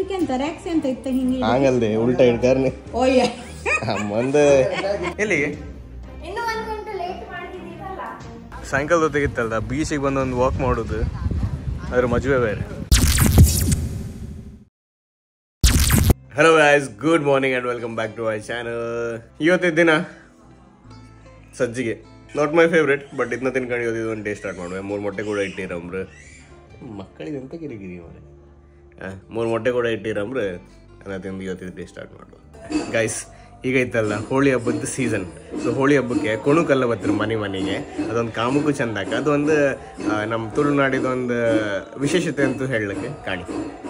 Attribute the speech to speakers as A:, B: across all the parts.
A: ಇದಕ್ಕೆಂತ racks ಅಂತ ಇತ್ತ ಹಿಂಗೆ
B: ಹಂಗಲ್ದೆ ಉಲ್ಟಾ ಹಿಡ್ಕಾರ್ನಿ
A: ಓಯ್ಯ
B: ಮುಂದೆ ಎಲ್ಲಿಗೆ
A: ಇನ್ನು ಒಂದು ಗಂಟೆ ಲೇಟ್ ಮಾಡಿದ್ದೀರಲ್ಲ
B: ಸಾಯಂಕಾಲ ಹೊತ್ತಿಗಿತ್ತಲ್ಲ ಬೀಚಿಗೆ ಬಂದು ಒಂದು ವಾಕ್ ಮಾಡೋದು ಅದ್ರ ಮಜುವೆ ಬೇರೆ hello guys good morning and welcome back to my channel ಇವತ್ತಿನ ದಿನ ಸಜ್ಜಿಗೆ ನಾಟ್ ಮೈ ಫೇವ್ರೆಟ್ ಬಟ್ ಇದನ್ನ ತಿನ್ಕೊಂಡು ಇವತ್ತು ಒಂದು ಡೇ ಸ್ಟಾರ್ಟ್ ಮಾಡುವೆ ಮೂರು ಮೊಟ್ಟೆ ಕೂಡ ಇಟ್ಟಿರಮ್ರೆ ಮಕ್ಕಳಿಗೆ ಎಂತ ಕಿರಿಕಿರಿ ಮಾರೆ ಮೂರು ಮೊಟ್ಟೆ ಕೂಡ ಇಟ್ಟಿರಮ್ರೆ ಅದನ್ನ ತಿಂದು ಇವತ್ತಿನ ಡೇ ಸ್ಟಾರ್ಟ್ ಮಾಡುವ ಗೈಸ್ ಈಗ ಐತಲ್ಲ ಹೋಳಿ ಹಬ್ಬದ ಸೀಸನ್ ಸೊ ಹೋಳಿ ಹಬ್ಬಕ್ಕೆ ಕುಣುಕಲ್ಲ ಬರ್ತಾರೆ ಮನೆ ಮನೆಗೆ ಅದೊಂದು ಕಾಮಕ್ಕೂ ಚಂದಾಕ ಅದೊಂದು ಆ, ನಮ್ಮ ತುಳುನಾಡಿದೊಂದು ವಿಶೇಷತೆ ಅಂತೂ ಹೇಳಲಿಕ್ಕೆ ಕಾಣಿ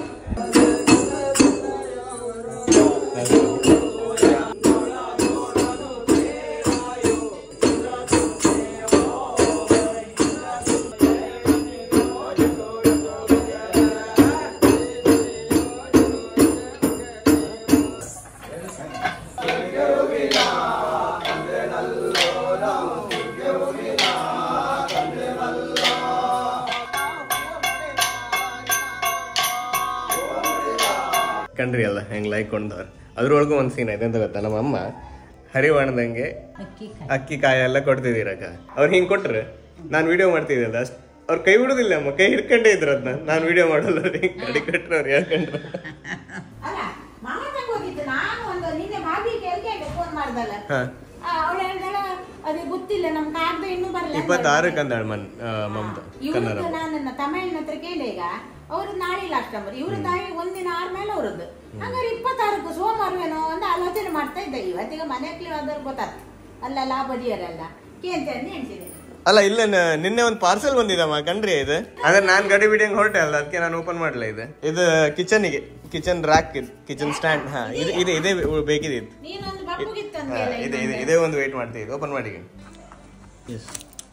B: ಕಂಡ್ರಿ ಅಲ್ಲ ಹೆಂಗೆ ಲೈಕ್ ಕೊಂಡವ್ರು ಅದ್ರೊಳಗೂ ಒಂದು ಸೀನ್ ಐತೆ ಅಂತ ಗೊತ್ತಾ ನಮ್ಮ ಅಮ್ಮ ಹರಿವಾಣದಂಗೆ
A: ಅಕ್ಕಿ
B: ಅಕ್ಕಿ ಕಾಯಿ ಎಲ್ಲ ಕೊಡ್ತಿದ್ದೀರಕ್ಕ ಅವ್ರು ಹಿಂಗೆ ಕೊಟ್ರೆ ನಾನು ವಿಡಿಯೋ ಮಾಡ್ತಿದ್ದಲ್ಲ ಅಷ್ಟು ಅವ್ರ ಕೈ ಬಿಡೋದಿಲ್ಲ ಅಮ್ಮ ಕೈ ಹಿಡ್ಕೊಂಡೇ ಇದ್ರು ಅದನ್ನ ನಾನು ವಿಡಿಯೋ ಮಾಡಲ್ಲ ಹಿಂಗೆ ಕಡಿ ಕಟ್ರೆ ಅವ್ರು ಹೇಳ್ಕೊಂಡ್ರು
A: ಅಲ್ಲ ಮಾಮಂದಂಗೆ ಹೋಗಿದ್ದು ನಾನು ಒಂದು ನಿನ್ನೆ ಭಾಬಿ ಕೇಳ್ಕೊಂಡೆ ಫೋನ್ ಮಾಡ್ದಲ್ಲ
B: ಹಾಂ
A: ಅವಳು ಹೇಳ್ದಳ ಅದೇ ಗೊತ್ತಿಲ್ಲ ನಮ್ ಕಾರ್ದು ಇನ್ನೂ ಬರಲ್ಲ
B: ಇಪ್ಪತ್ತಾರಕ್ಕೆ ಅಂದಾಳ ಮನ್ ಆ, ಮಮತಾ ಕನ್ನಡ
A: ಇವ್ರದ್ದು ನಾನು ತಮಿಳಿನ ಹತ್ರ ಕೇಳಿ ಈಗ ಅವ್ರದ್ದು ನಾಳೆ ಲಾಸ್ಟ್ ನಂಬರ್ ಇವ್ರ ತಾಯಿ ಒಂದಿನ ಆದ್ಮೇಲೆ ಅವ್ರದ್ದು ಹಂಗಾರೆ ಇಪ್ಪತ್ತಾರಕ್ಕೂ ಸೋಮವಾರವೇನೋ ಅಂತ ಆಲೋಚನೆ ಮಾಡ್ತಾ ಇದ್ದೆ ಇವತ್ತಿಗೆ ಮನೆ ಕ್ಲೀವ್ ಆದವ್ರು ಗೊತ್ತಾಗ್ತದೆ ಅಲ್ಲ ಲಾಭದಿಯರಲ್ಲ ಕೇಳ್ತೇನೆ ಎಣಿಸಿದೆ
B: ಅಲ್ಲ ಇಲ್ಲ ನ- ನಿನ್ನೆ ಒಂದು ಪಾರ್ಸೆಲ್ ಬಂದಿದಮ್ಮ ಕಂಡ್ರಿ ಇದು ಅಂದ್ರೆ ನಾನು ಗಡಿ ಬಿಡಿಯಂಗ್ ಹೊರಟೆ ಅಲ್ಲ ಅದಕ್ಕೆ ನಾನು ಓಪನ್ ಮಾಡಲ ಇದು ಇದು ಕಿಚನ್ಗೆ ಕಿಚನ್ ರ್ಯಾಕ್ ಇದು ಕಿಚನ್ ಸ್ಟ್ಯಾಂಡ್ ಹಾ ಇದು ಇದೆ ಇದೇ ಬೇಕಿದೆ ಇದು
A: ನೀನೊಂದು ಬಪ್ಪುಗಿತ್ತಂದ
B: ಹಾ, ಇದೆ ಇದೆ ಇದೇ ಒಂದು ವೇಟ್ ಮಾಡ್ತೀವಿ ಓಪನ್ ಮಾಡಿ ಎಸ್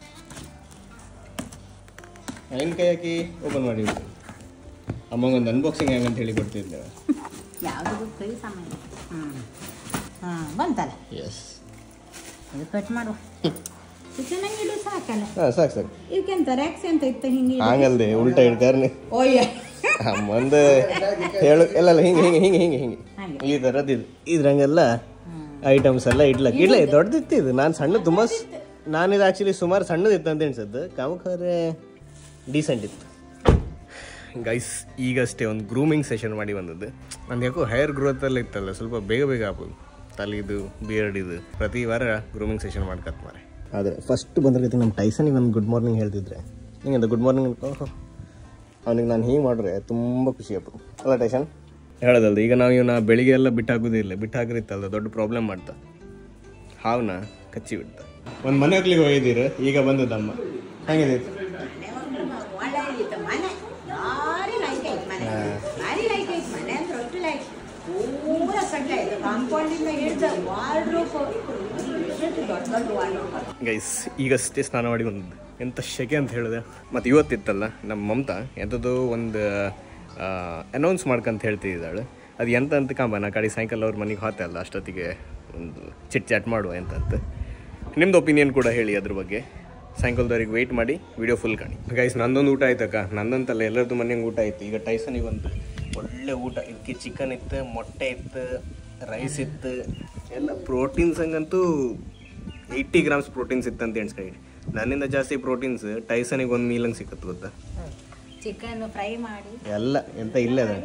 B: ಏನು ಕೈ ಹಾಕಿ ಓಪನ್ ಮಾಡಿ ಅಮ್ಮಗೊಂದು ಅನ್ಬಾಕ್ಸಿಂಗ್ ಹೆಂಗಂತ ಹೇಳಿ ಕೊಡ್ತಿದ್ದೆ
A: ಯಾವುದು ಕೈ ಸಾಮಾನು ಹ್ಮ್ ಹಾ ಬಂತಲ್ಲ
B: ಎಸ್
A: ಅದು ಕಟ್ ಮಾಡುವ ಚಿಕನಂಗೆ ಇಡು ಸಾಕಲ್ಲ
B: ಹಾಂ ಸಾಕು ಸಾಕು
A: ಇದಕ್ಕೆಂತ ರ್ಯಾಕ್ಸ್ ಅಂತ ಇತ್ತ ಹಿಂಗೆ
B: ಹಂಗಲ್ದೆ ಉಲ್ಟಾ ಹಿಡ್ಕಾರ್ನಿ
A: ಓಯ್ಯ
B: ಮುಂದೆ ಹೇಳು ಇಲ್ಲ ಇಲ್ಲ ಹಿಂಗೆ ಹಿಂಗೆ ಹಿಂಗೆ ಹಿಂಗೆ ಹಿಂಗೆ
A: ಹಾಗೆ.
B: ಈ ಥರದ್ದು ಇದು ಇದ್ರಂಗೆಲ್ಲ ಐಟಮ್ಸ್ ಎಲ್ಲ ಇಡ್ಲಕ್ಕೆ ಇಲ್ಲ ಇದು ದೊಡ್ಡದಿತ್ತು ಇದು ನಾನು ಸಣ್ಣ ತುಂಬ ನಾನು ಇದು ಆ್ಯಕ್ಚುಲಿ ಸುಮಾರು ಸಣ್ಣದಿತ್ತು ಅಂತ ಎಣಿಸದ್ದು ಕಾಮಖಾರೆ ಡೀಸೆಂಟ್ ಇತ್ತು ಗೈಸ್ ಈಗಷ್ಟೇ ಒಂದು ಗ್ರೂಮಿಂಗ್ ಸೆಷನ್ ಮಾಡಿ ಬಂದದ್ದು ನಂದು ಯಾಕೋ ಹೇರ್ ಗ್ರೋತಲ್ಲಿ ಇತ್ತಲ್ಲ ಸ್ವಲ್ಪ ಬೇಗ ಬೇಗ ಆಗ್ಬೋದು ತಲೆದು ಬಿಯರ್ಡ್ ಇದು ಪ್ರತಿ ವಾರ ಗ್ರೂಮಿಂಗ್ ಸೆಷನ್ ಮಾಡ್ಕತ್ ಮಾರೆ ಆದರೆ ಫಸ್ಟ್ ಬಂದ್ರೆ ನಮ್ಮ ಟೈಸನಿಗೆ ಒಂದು ಗುಡ್ ಮಾರ್ನಿಂಗ್ ಹೇಳ್ತಿದ್ರೆ ನಿಂಗೆ ಗುಡ್ ಮಾರ್ನಿಂಗ್ ಓಹೋ ಅವನಿಗೆ ನಾನು ಹೀಗೆ ಮಾಡ್ರೆ ತುಂಬ ಖುಷಿ ಅಪ್ಪ ಅಲ್ಲ ಟೈಸನ್ ಹೇಳೋದಲ್ದ ಈಗ ನಾವು ಇವನ್ನ ಬೆಳಿಗ್ಗೆ ಎಲ್ಲ ಬಿಟ್ಟು ಹಾಕೋದಿಲ್ಲ ಬಿಟ್ಟು ಹಾಕಿರಿತ್ತಲ್ಲ ದೊಡ್ಡ ಪ್ರಾಬ್ಲಮ್ ಮಾಡ್ತಾ ಹಾವನ್ನ ಕಚ್ಚಿ ಬಿಡ್ತಾ ಒಂದು ಮನೆ ಹೋಗ್ಲಿಕ್ಕೆ ಹೋಗಿದ್ದೀರ ಈಗ ಬಂದದ್ದಮ್ಮ ಹೆಂಗಿದೆ
A: ಒಳ್ಳೆ ಇತ್ತು ಮನೆ ಭಾರಿ ಲೈಕ್ ಆಯ್ತು ಮನೆ ಭಾರಿ ಲೈಕ್ ಆಯ್ತು ಮನೆ ಅಂದ್ರೆ ಒಟ್ಟು ಲೈಕ್ ಪೂರ ಸಡ್ಲ ಆಯ್ತು ಕಾಂಪೌಂಡಿಂದ ಹಿಡಿದ ವಾರ್ಡ್ರೂಪ್ ದೊಡ್ಡ ದೊಡ್ಡ ವಾರ್ಡ್ರೂಪ್
B: ಗೈಸ್ ಈಗಷ್ಟೇ ಸ್ನಾನ ಮಾಡಿ ಬಂದದ್ದು ಎಂಥ ಶೆಕೆ ಅಂತ ಹೇಳಿದೆ ಮತ್ತು ಇವತ್ತಿತ್ತಲ್ಲ ನಮ್ಮ ಮಮತಾ ಎಂಥದ್ದು ಒಂದು ಅನೌನ್ಸ್ ಮಾಡ್ಕಂತ ಹೇಳ್ತಿದ್ದಾಳೆ ಅದು ಎಂತ ಅಂತ ಕಾಂಬ ನಾ ಕಡೆ ಸಾಯಂಕಾಲ ಅವ್ರ ಮನೆಗೆ ಹೋತೆ ಅಲ್ಲ ಅಷ್ಟೊತ್ತಿಗೆ ಒಂದು ಚಿಟ್ ಚಾಟ್ ಮಾಡುವ ಎಂತ ಅಂತ ನಿಮ್ದು ಒಪಿನಿಯನ್ ಕೂಡ ಹೇಳಿ ಅದ್ರ ಬಗ್ಗೆ ಸಾಯಂಕಾಲದವ್ರಿಗೆ ವೆಯ್ಟ್ ಮಾಡಿ ವಿಡಿಯೋ ಫುಲ್ ಕಾಣಿ ಗೈಸ್ ನಂದೊಂದು ಊಟ ಆಯ್ತಕ್ಕ ನಂದಂತಲ್ಲ ಎಲ್ಲರದ್ದು ಮನೆಗೆ ಊಟ ಆಯ್ತು ಈಗ ಟೈಸನಿಗೆ ಒಂದು ಒಳ್ಳೆ ಊಟ ಇದಕ್ಕೆ ಚಿಕನ್ ಇತ್ತು ಮೊಟ್ಟೆ ಇತ್ತು ರೈಸ್ ಇತ್ತು ಎಲ್ಲ ಪ್ರೋಟೀನ್ಸ್ ಹಂಗಂತೂ ಏಯ್ಟಿ ಗ್ರಾಮ್ಸ್ ಪ್ರೋಟೀನ್ಸ್ ಇತ್ತಂತ ಎಣಿಸ್ಕೊಳ್ಳಿ ನನ್ನಿಂದ ಜಾಸ್ತಿ ಪ್ರೋಟೀನ್ಸ್ ಟೈಸನಿಗೆ ಒಂದು ಮೀಲಂಗೆ ಸಿಕ್ಕತ್ತು ಗೊತ್ತಾ
A: ಚಿಕನ್ ಫ್ರೈ ಮಾಡಿ
B: ಎಲ್ಲ ಎಂತ ಇಲ್ಲ ಅದ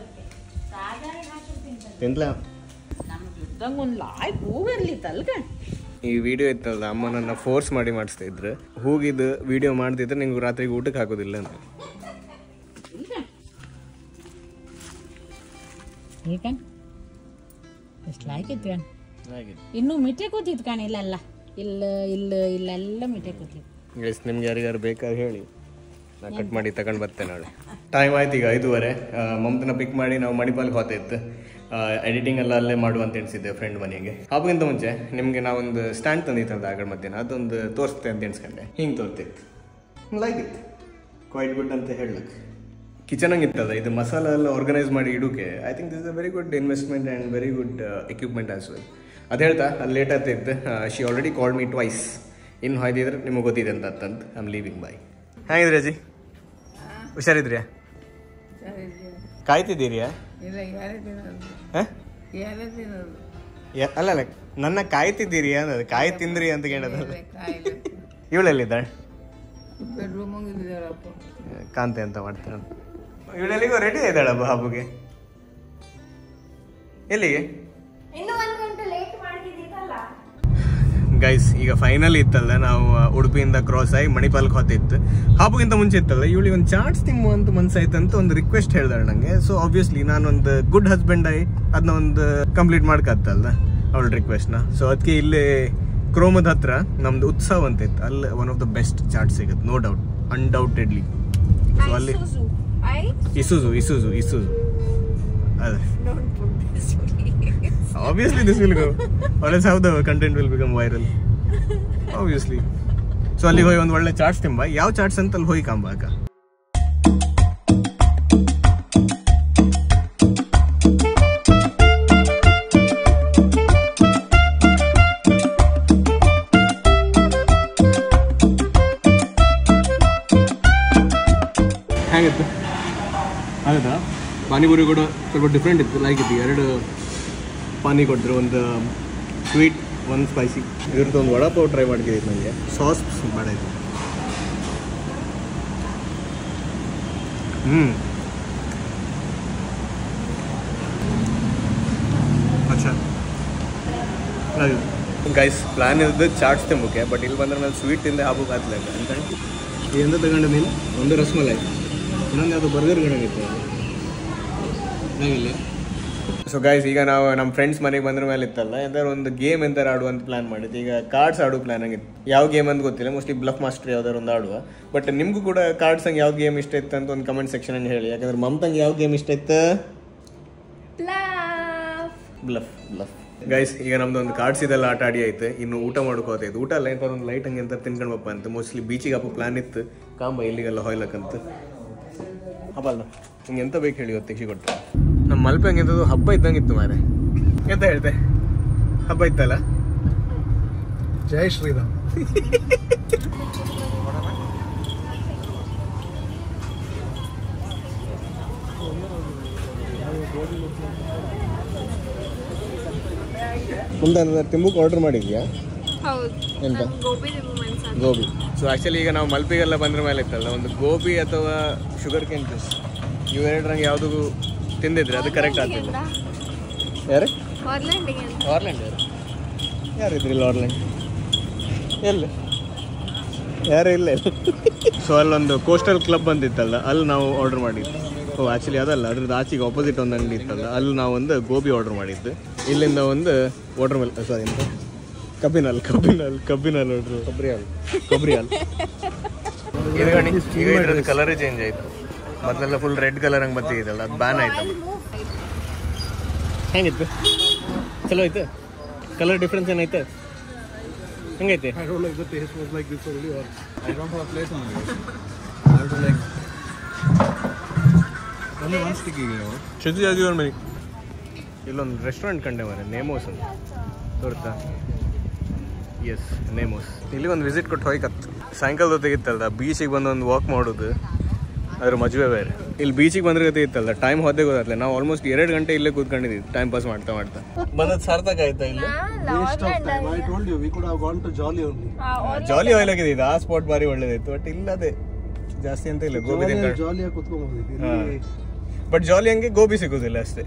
B: ತಿಂತ್ಲ
A: ನಮ್ಗೆ ಇದ್ದಂಗೆ ಒಂದು ಲಾಯ್ ಹೂವಿರ್ಲಿತ್ತು ಅಲ್ಗ
B: ಈ ವಿಡಿಯೋ ಇತ್ತಲ್ಲ ಅಮ್ಮ ನನ್ನ ಫೋರ್ಸ್ ಮಾಡಿ ಮಾಡಿಸ್ತಾ ಇದ್ರು ಹೋಗಿದ್ದು ವಿಡಿಯೋ ಮಾಡ್ತಿದ್ರೆ ನಿಂಗೆ ರಾತ್ರಿಗೆ ಊಟಕ್ಕೆ ಹಾಕೋದಿಲ್ಲ ಅಂತ
A: ಈಗ ಎಷ್ಟು ಲಾಯ್ಕ್ ಇತ್ತು ಕಣ್
B: ಹಾಗೆ
A: ಇನ್ನೂ ಮಿಠೆ ಕೂತಿತ್ತು ಕಣ ಇಲ್ಲೆಲ್ಲ ಇಲ್ಲ ಇಲ್ಲ ಇಲ್ಲೆಲ್ಲ ಮಿಠೆ ಕೂತಿತ್ತು
B: ಗೈಸ್ ನಿಮ್ಗೆ ಯಾರಿಗಾರು ಬೇಕಾದ್ರೆ ಹೇಳಿ ನಾನು ಕಟ್ ಮಾಡಿ ತಗೊಂಡು ಬರ್ತೇನೆ ನಾಳೆ ಟೈಮ್ ಆಯ್ತು ಈಗ ಐದೂವರೆ ಆ, ಮಮತನ ಪಿಕ್ ಮಾಡಿ ನಾವು ಮಣಿಪಾಲ್ಗೆ ಹೋಗ್ತಾಯಿತ್ತು ಎಡಿಟಿಂಗ್ ಎಲ್ಲ ಅಲ್ಲೇ ಮಾಡುವ ಅಂತ ಎಣಿಸಿದ್ದೆ ಫ್ರೆಂಡ್ ಮನೆಗೆ ಹಬ್ಬಕ್ಕಿಂತ ಮುಂಚೆ ನಿಮಗೆ ನಾವೊಂದು ಸ್ಟ್ಯಾಂಡ್ ತಂದಿತ್ತಂತ ಆಗಡ ಮಧ್ಯಾಹ್ನ ಅದೊಂದು ತೋರಿಸ್ತೆ ಅಂತ ಎಣಿಸ್ಕೊಂಡೆ ಹಿಂಗೆ ತೋರ್ತಿತ್ತು ಲೈಕ್ ಇತ್ತು ಕ್ವೈಟ್ ಗುಡ್ ಅಂತ ಹೇಳಕ್ ಕಿಚನ್ ಇತ್ತಲ್ಲ ಇದು ಮಸಾಲ ಎಲ್ಲ ಆರ್ಗನೈಸ್ ಮಾಡಿ ಇಡೋಕೆ I think this a very good investment and very good equipment as well ಅದು ಹೇಳ್ತಾ ಅಲ್ಲಿ ಲೇಟ್ ಆಗ್ತಿತ್ತು she already called me twice ಇನ್ನು ಹೊಯ್ದಿದ್ರೆ ನಿಮಗೆ ಗೊತ್ತಿದೆ ಅಂತ ಅಂತಂತ ಐ ಆಮ್ ಲೀವಿಂಗ್ ಬಾಯ್ ಹೇಗಿದ್ರಿ ಅಜ್ಜಿ ಹುಷಾರಿದ್ರ್ಯಾ ಕಾಯ್ತಿದ್ದೀರಿಯಾ
C: ಇಲ್ಲ ಯಾರೇ ತಿನ್ನೋದು
B: ಹ?
C: ಯಾರೇ ತಿನ್ನೋದು
B: ಯ- ಅಲ್ಲ ಅಲ್ಲ ನನ್ನ ಕಾಯ್ತಿದ್ದೀರಿ ಅನ್ನೋದು ಕಾಯಿ ತಿಂದ್ರಿ ಅಂತ ಕೇಳೋದಲ್ಲ
C: ಕಾಯಿಲೆ
B: ಇವಳೆಲ್ಲಿದ್ದಾಳೆ
C: ಬೆಡ್ರೂಮ್ ಹೋಗಿದ್ದಾರಪ್ಪ
B: ಕಾಂತೆ ಅಂತ ಮಾಡ್ತಾಳೆ ಇವಳೆಲ್ಲಿಗೋ ರೆಡಿ ಇದ್ದಾಳಪ್ಪ ಹಬ್ಬಗೆ ಎಲ್ಲಿಗೆ
D: ಇನ್ನು ಒಂದು ಗಂಟೆ ಲೇಟ್ ಮಾಡಿದಿತ್ತಲ್ಲ
B: ಗೈಸ್ ಈಗ ಫೈನಲ್ ಇತ್ತಲ್ಲ ನಾವು ಆ, ಉಡುಪಿಯಿಂದ ಕ್ರಾಸ್ ಆಗಿ ಮಣಿಪಾಲ್ಗೆ ಹೋತಿತ್ತು ಹಬ್ಬಗಿಂತ ಮುಂಚೆ ಇತ್ತಲ್ಲ ಇವಳಿಗೆ ಒಂದು ಚಾಟ್ಸ್ ತಿಮ್ಮು ಅಂತ ಮನ್ಸಾಯ್ತು ಅಂತ ಒಂದು ರಿಕ್ವೆಸ್ಟ್ ಹೇಳ್ದಾಳೆ ನಂಗೆ ಸೊ ಆಬ್ವಿಯಸ್ಲಿ ನಾನೊಂದು ಗುಡ್ ಹಸ್ಬೆಂಡ್ ಆಗಿ ಅದನ್ನ ಒಂದು ಕಂಪ್ಲೀಟ್ ಮಾಡ್ಕತ್ತಲ್ಲ ಅವಳ ರಿಕ್ವೆಸ್ಟ್ನ ಸೊ ಅದಕ್ಕೆ ಇಲ್ಲಿ ಕ್ರೋಮದ ಹತ್ರ ನಮ್ದು ಉತ್ಸವ ಅಂತ ಇತ್ತು ಅಲ್ಲಿ one of the best chaat ಸಿಗುತ್ತೆ ನೋ ಡೌಟ್ ಅನ್ಡೌಟೆಡ್ಲಿ ಸೊ ಅಲ್ಲಿ
D: ಐ
B: ಇಸುಜು ಇಸುಜು ಇಸುಜು ಅದೇ
D: don't put this
B: obviously this will go or else how the content will become viral obviously so ಅಲ್ಲಿಗೆ ಹೋಗಿ ಒಂದು ಒಳ್ಳೆ ಚಾಟ್ಸ್ ತಿಂಬ ಯಾವ ಚಾಟ್ಸ್ ಅಂತ ಅಲ್ಲಿ ಹೋಗಿ ಕಂಬ ಅಕ್ಕ ಹೇಗಿತ್ತು ಆಗುತ್ತಾ ಪಾನಿಪುರಿ ಕೂಡ ಸ್ವಲ್ಪ ಡಿಫ್ರೆಂಟ್ ಇತ್ತು ಲೈಕ್ ಇತ್ತು ಎರಡು ಪಾನಿ ಕೊಟ್ಟರು ಒಂದು ಸ್ವೀಟ್ ಒಂದು ಸ್ಪೈಸಿ ಇದ್ರದ್ದು ಒಂದು ವಡಾಪಾವ್ ಟ್ರೈ ಮಾಡ್ತಿದ್ದೆ ನನಗೆ ಸಾಸ್ ಮಾಡಾಯ್ತು ಹ್ಞೂ ಅಚ್ಚಾ ಗೈಸ್ ಪ್ಲಾನ್ ಇರೋದು ಚಾಟ್ಸ್ ತಿಂಬಕ್ಕೆ ಬಟ್ ಇಲ್ಲಿ ಬಂದ್ರೆ ನಾನು ಸ್ವೀಟ್ ತಿಂದೆ ಹಬ್ಬಕ್ಕೆ ಆಗ್ತಿಲ್ಲ ಅಂತ ಎಂತ ತಗೊಂಡೆ ನೀನು ಒಂದು ರಸಮಲೈ ಇನ್ನೊಂದು ಯಾವುದು ಬರ್ಗರ್ ಗಣಗಿತ್ತು ಸೊ ಗೈಸ್ ಈಗ ನಾವು ನಮ್ಮ ಫ್ರೆಂಡ್ಸ್ ಮನೆಗೆ ಬಂದ್ರ ಮೇಲೆ ಇತ್ತಲ್ಲ ಎಂದಾರು ಒಂದು ಗೇಮ್ ಎಂತಾರು ಆಡುವ ಅಂತ ಪ್ಲಾನ್ ಮಾಡಿದ್ದು ಈಗ ಕಾರ್ಡ್ಸ್ ಆಡೋ ಪ್ಲಾನ್ ಆಗಿತ್ತು ಯಾವ ಗೇಮ್ ಅಂತ ಗೊತ್ತಿಲ್ಲ ಮೋಸ್ಟ್ಲಿ ಬ್ಲಫ್ ಮಾಸ್ಟರ್ ಯಾವ್ದಾರು ಒಂದು ಆಡುವ ಬಟ್ ನಿಮಗೂ ಕೂಡ ಕಾರ್ಡ್ಸ್ ಹಂಗೆ ಯಾವ ಗೇಮ್ ಇಷ್ಟ ಇತ್ತು ಅಂತ ಒಂದು ಕಮೆಂಟ್ ಸೆಕ್ಷನ್ ಅಲ್ಲಿ ಹೇಳಿ ಯಾಕಂದ್ರೆ ಮಮತಂಗೆ ಯಾವ ಗೇಮ್ ಇಷ್ಟ ಇತ್ತು ಬ್ಲಫ್ ಬ್ಲಫ್ ಗೈಸ್ ಈಗ ನಮ್ದು ಒಂದು ಕಾರ್ಡ್ಸ್ ಇದೆಲ್ಲ ಆಟ ಆಡಿ ಆಯ್ತು ಇನ್ನು ಊಟ ಮಾಡ್ಕೋತಾಯ್ತು ಊಟ ಅಲ್ಲ ಎಂತ ಒಂದು ಲೈಟ್ ಹಂಗೆ ಅಂತ ತಿನ್ಕೊಂಡು ಬಪ್ಪ ಅಂತ ಮೋಸ್ಟ್ಲಿ ಬೀಚಿಗೆ ಅಪ್ಪ ಪ್ಲಾನ್ ಇತ್ತು ಕಾಂಬ ಇಲ್ಲಿಗೆಲ್ಲ ಹೊಯ್ಲಕ್ಕಂತ ಹಬ್ಬ ಅಲ್ಲ ಹಿಂಗೆ ಎಂತ ಬೇಕು ಹೇಳಿ ಇವತ್ತು ತೆಗಿ ಕೊಟ್ಟು ನಮ್ಮ ಮಲ್ಪೆ ಹಂಗೆ ಎಂಥದ್ದು ಹಬ್ಬ ಇದ್ದಂಗೆ ಇತ್ತು ಮಾರೆ ಎಂತ ಹೇಳ್ತೆ ಹಬ್ಬ ಇತ್ತಲ್ಲ
E: ಜೈ ಶ್ರೀರಾಮ್
B: ಮುಂದೆ ತಿಂಬುಕ್ ಆರ್ಡರ್ ಮಾಡಿದ್ಯಾ
D: ಹೌದು
B: ಎಂತ
D: ಗೋಬಿ ನಿಮ್ಮ ಮನ್ಸ
B: ಗೋಬಿ ಸೊ ಆ್ಯಕ್ಚುಲಿ ಈಗ ನಾವು ಮಲ್ಪಿಗೆಲ್ಲ ಬಂದ್ರ ಮೇಲೆ ಇತ್ತಲ್ಲ ಒಂದು ಗೋಬಿ ಅಥವಾ ಶುಗರ್ ಕೇನ್ ಜ್ಯೂಸ್ ಇವೆರಡರಂಗೆ ಯಾವುದು ತಿಂದಿದ್ರೆ ಅದು ಕರೆಕ್ಟ್ ಆಗ್ತಿಲ್ಲ ಯಾರು
D: ಹಾರ್ಲೆಂಡಿಗೆ ಅಂತ
B: ಆರ್ಲೆಂಡ್ ಯಾರು ಯಾರು ಇದ್ರಿಲ್ಲ ಆರ್ಲೆಂಡ್ ಎಲ್ಲಿ ಯಾರು ಇಲ್ಲ ಸೊ ಅಲ್ಲೊಂದು ಕೋಸ್ಟಲ್ ಕ್ಲಬ್ ಅಂತಿತ್ತಲ್ಲ ಅಲ್ಲಿ ನಾವು ಆರ್ಡರ್ ಮಾಡಿದ್ದು ಓ ಆ್ಯಕ್ಚುಲಿ ಅದಲ್ಲ ಅದ್ರದ್ದು ಆಚೆಗೆ ಆಪೋಸಿಟ್ ಒಂದು ಅಂಗಡಿ ಇತ್ತಲ್ಲ ಅಲ್ಲಿ ನಾವು ಒಂದು ಗೋಬಿ ಆರ್ಡರ್ ಮಾಡಿದ್ದು ಇಲ್ಲಿಂದ ಒಂದು ವಾಟರ್ ಮೆಲ್ ಸಾರಿ ಎಂತ ಕಬ್ಬಿನಲ್ ಕಬ್ಬಿನಲ್ ಕಬ್ಬಿನಲ್ ಆರ್ಡ್ರು ಕೊಬ್ಬರಿ ಹಾಲು ಕೊಬ್ಬರಿ ಹಾಲು ಇದು ಗಣಿ ಈಗ ಇದ್ರದ್ದು ಕಲರೇ ಚೇಂಜ್ ಆಯಿತು ಮೊದಲೆಲ್ಲ ಫುಲ್ ರೆಡ್ ಕಲರ್ ಹಂಗೆ ಬರ್ತಿದ್ದಲ್ಲ ಅದು ಬ್ಯಾನ್ ಆಯ್ತಲ್ಲ ಹೆಂಗಿತ್ತು ಚಲೋ ಐತೆ ಕಲರ್ ಡಿಫ್ರೆನ್ಸ್ ಏನೈತೆ ಹೆಂಗೈತೆ
E: I don't like the taste was like this only or I don't have a place on it. I have to like only one sticky you know.
B: ಶ್ರುತಿ ಜಾಜಿಯವ್ರ ಮನೆ ಇಲ್ಲೊಂದು ರೆಸ್ಟೋರೆಂಟ್ ಕಂಡೆ ಮರೆ ನೇಮೋಸ್ ಅಂತ ತೋರ್ತಾ ಎಸ್ ನೇಮೋಸ್ ಇಲ್ಲಿ ಒಂದು ವಿಸಿಟ್ ಕೊಟ್ಟು ಹೋಯ್ಕತ್ತು ಸಾಯಂಕಾಲ ಹೊತ್ತಿಗಿತ್ತಲ್ಲ ಬೀಚಿಗೆ ಬಂದು ಒಂದು ವಾಕ್ ಮಾಡೋದು ಅದ್ರ ಮಜುವೆ ಬೇರೆ ಇಲ್ಲಿ ಬೀಚಿಗೆ ಬಂದ್ರೆ ಗತಿ ಇತ್ತಲ್ಲ ಟೈಮ್ ಹೋದೆ ಗೊತ್ತಾಗ್ತಲ್ಲ ನಾವು ಆಲ್ಮೋಸ್ಟ್ ಎರಡು ಗಂಟೆ ಇಲ್ಲೇ ಕೂತ್ಕೊಂಡಿದ್ದೀವಿ ಟೈಮ್ ಪಾಸ್ ಮಾಡ್ತಾ ಮಾಡ್ತಾ ಬಂದದ್ದು ಸಾರ್ಥಕ ಆಯ್ತಾ ಇಲ್ಲಿ
E: Waste of time. I told you we could have gone to Jolly only.
B: Jolly oil ಆಗಿದೆ ಇದು ಆ ಸ್ಪಾಟ್ ಭಾರಿ ಒಳ್ಳೇದಾಯ್ತು ಬಟ್ ಇಲ್ಲದೆ ಜಾಸ್ತಿ ಅಂತ ಇಲ್ಲ ಗೋಬಿ
E: Jolly
B: ತಿನ್ಕೊಂಡು
E: jolly ಆಗಿ ಕುತ್ಕೊಂಡ್ಬಂದಿದ್ವಿ ಇಲ್ಲಿ
B: ಬಟ್ ಜಾಲಿ ಹಂಗೆ ಗೋಬಿ ಸಿಗೋದಿಲ್ಲ ಅಷ್ಟೇ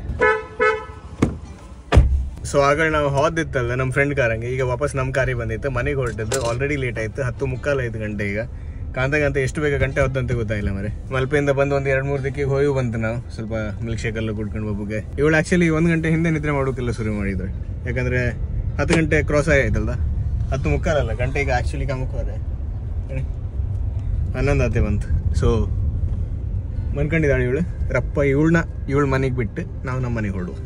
B: ಸೊ ಆಗ ನಾವು ಹೋದಿತ್ತಲ್ಲ ನಮ್ಮ ಫ್ರೆಂಡ್ ಕಾರಂಗೆ ಈಗ ವಾಪಸ್ ನಮ್ಮ ಕಾರಿಗೆ ಬಂದಿತ್ತು ಮನೆಗೆ ಹೊರಟಿದ್ದು ಆಲ್ರೆಡಿ ಲೇಟ್ ಆಯ್ತು ಹತ್ತು ಮುಕ್ಕಾಲು ಐದು ಗಂಟೆ ಈಗ ಕಾಂತಗಂತ ಎಷ್ಟು ಬೇಗ ಗಂಟೆ ಹೊತ್ತಂತ ಗೊತ್ತಾಗಿಲ್ಲ ಮರೆ ಮಲ್ಪೆಯಿಂದ ಬಂದು ಒಂದು ಎರಡು ಮೂರು ದಿಕ್ಕಿಗೆ ಹೋಗಿ ಬಂತು ನಾವು ಸ್ವಲ್ಪ ಮಿಲ್ಕ್ ಶೇಕ್ ಎಲ್ಲ ಕುಡ್ಕೊಂಡು ಬಬ್ಬುಗೆ ಇವಳು ಆ್ಯಕ್ಚುಲಿ ಒಂದು ಗಂಟೆ ಹಿಂದೆ ನಿದ್ರೆ ಮಾಡೋಕ್ಕೆಲ್ಲ ಶುರು ಮಾಡಿದ್ರು ಯಾಕಂದ್ರೆ ಹತ್ತು ಗಂಟೆ ಕ್ರಾಸ್ ಆಯ್ತಲ್ಲ ಹತ್ತು ಮುಕ್ಕಾಲಲ್ಲ ಗಂಟೆ ಈಗ ಆ್ಯಕ್ಚುಲಿ ಕಾಮಕ್ಕೋದೆ ಹನ್ನೊಂದು ಆತೆ ಬಂತು ಸೊ ಮನ್ಕೊಂಡಿದ್ದಾಳೆ ಇವಳು ರಪ್ಪ ಇವಳನ್ನ ಇವಳು ಮನೆಗೆ ಬಿಟ್ಟು ನಾವು ನಮ್ಮ ಮನೆಗೆ ಹೊರಡು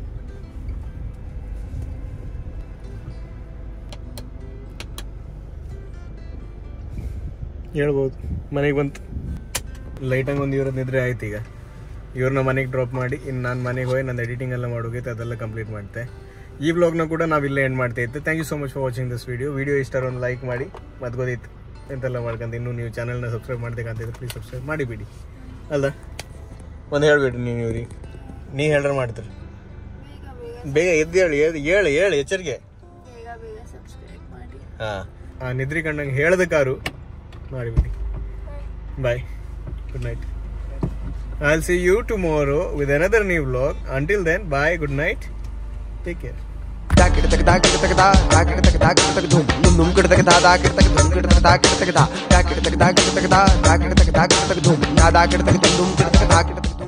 B: ಹೇಳ್ಬೋದು ಮನೆಗೆ ಬಂತು ಲೈಟಾಗಿ ಒಂದು ಇವ್ರದ್ದು ನಿದ್ರೆ ಆಯ್ತು ಈಗ ಇವ್ರನ್ನ ಮನೆಗೆ ಡ್ರಾಪ್ ಮಾಡಿ ಇನ್ನು ನಾನು ಮನೆಗೆ ಹೋಗಿ ನನ್ನ ಎಡಿಟಿಂಗ್ ಎಲ್ಲ ಮಾಡೋಗಿತ್ತು ಅದೆಲ್ಲ ಕಂಪ್ಲೀಟ್ ಮಾಡ್ತೆ ಈ ವ್ಲಾಗ್ನ ಕೂಡ ನಾವು ಇಲ್ಲೇ ಎಂಡ್ ಮಾಡ್ತಾ ಇತ್ತು thank you so much for watching this video video ಇಷ್ಟ ಒಂದು ಲೈಕ್ ಮಾಡಿ ಮತ್ತೆ ಗೊತ್ತಿತ್ತು ಎಂತೆಲ್ಲ ಮಾಡ್ಕೊಂತ ಇನ್ನೂ ನೀವು ಚಾನಲ್ನ ಸಬ್ಸ್ಕ್ರೈಬ್ ಮಾಡ್ಬೇಕಂತಿದ್ರೆ ಪ್ಲೀಸ್ ಸಬ್ಸ್ಕ್ರೈಬ್ ಮಾಡಿಬಿಡಿ ಅಲ್ಲ ಒಂದು ಹೇಳ್ಬಿಡ್ರಿ ನೀವು ಇವ್ರಿಗೆ ನೀ ಹೇಳ್ರ ಮಾಡ್ತೀರಿ
D: ಬೇಗ ಬೇಗ
B: ಬೇಗ ಎದ್ದು ಹೇಳಿ ಎದ್ದು ಹೇಳು ಹೇಳು ಎಚ್ಚರಿಕೆ
D: ಬೇಗ ಬೇಗ ಸಬ್ಸ್ಕ್ರೈಬ್ ಮಾಡಿ
B: ಹಾಂ ನಿದ್ರಿ ಕಂಡಂಗೆ ಹೇಳ್ದ ಕಾರು ಮಾಡಿಬಿಡಿ bye good night I see you tomorrow with another new vlog until then bye good night take care
F: ದಾಕಿಡ ತಗ ದಾಕಿಡ ತಗ ದಾ ದಾಕಿಡ ತಗ ದಾಕಿಡ ತಗ ಧೂಮ್ ನುಮ್ ನುಮ್ ಕಿಡ ತಗ ದಾ ದಾಕಿಡ ತಗ ಧೂಮ್ ಕಿಡ ತಗ ದಾಕಿಡ ತಗ ದಾ ದಾಕಿಡ ತಗ ದಾಕಿಡ ತಗ ದಾ ದಾಕಿಡ ತಗ ದಾಕಿಡ ತಗ ಧೂಮ್ ನಾ ದಾಕಿಡ ತಗ ಧೂಮ್ ಕಿಡ ತಗ ದಾಕಿಡ ತಗ